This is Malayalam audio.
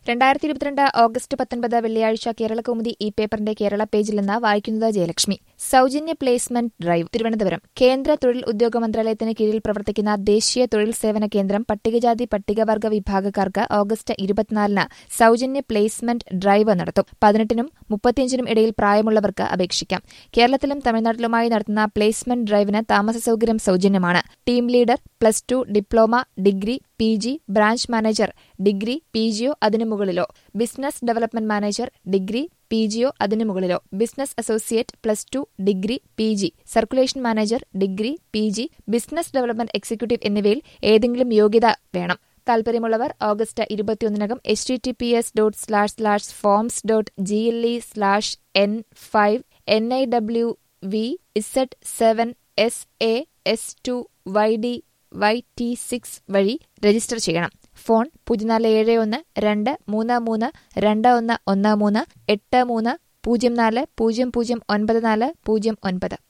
രണ്ടായിരത്തി ഇരുപത്തിരണ്ട് ഓഗസ്റ്റ് പത്തൊൻപത് വെള്ളിയാഴ്ച കേരളകൗമുദി ഈ പേപ്പറിന്റെ കേരള പേജിൽ നിന്ന് വായിക്കുന്നത് ജയലക്ഷ്മി സൌജന്യ പ്ലേസ്മെന്റ് ഡ്രൈവ് തിരുവനന്തപുരം കേന്ദ്ര തൊഴിൽ ഉദ്യോഗ മന്ത്രാലയത്തിന് കീഴിൽ പ്രവർത്തിക്കുന്ന ദേശീയ തൊഴിൽ സേവന കേന്ദ്രം പട്ടികജാതി പട്ടികവർഗ വിഭാഗക്കാർക്ക് ഓഗസ്റ്റ് ഇരുപത്തിനാലിന് സൌജന്യ പ്ലേസ്മെന്റ് ഡ്രൈവ് നടത്തും പതിനെട്ടിനും മുപ്പത്തിയഞ്ചിനും ഇടയിൽ പ്രായമുള്ളവർക്ക് അപേക്ഷിക്കാം കേരളത്തിലും തമിഴ്നാട്ടിലുമായി നടത്തുന്ന പ്ലേസ്മെന്റ് ഡ്രൈവിന് താമസ സൌകര്യം സൌജന്യമാണ് team leader plus two diploma degree P G branch manager degree P ജിയോ അതിനു മുകളിലോ business development manager degree P ജിയോ അതിനു മുകളിലോ business associate plus two degree P G circulation manager degree P G business development executive എന്നിവയിൽ ഏതെങ്കിലും യോഗ്യത വേണം താൽപര്യമുള്ളവർ ഓഗസ്റ്റ് ഇരുപത്തിയൊന്നിനകം H T T P S dot slash slash forms dot G L E slash N five N I W V Z seven S A S two Y D Y T six വഴി രജിസ്റ്റർ ചെയ്യണം ഫോൺ പൂജ്യം നാല് ഏഴ് ഒന്ന് രണ്ട് മൂന്ന് മൂന്ന് രണ്ട് ഒന്ന് ഒന്ന് മൂന്ന് എട്ട് മൂന്ന് പൂജ്യം നാല് പൂജ്യം പൂജ്യം ഒൻപത് നാല് പൂജ്യം ഒൻപത്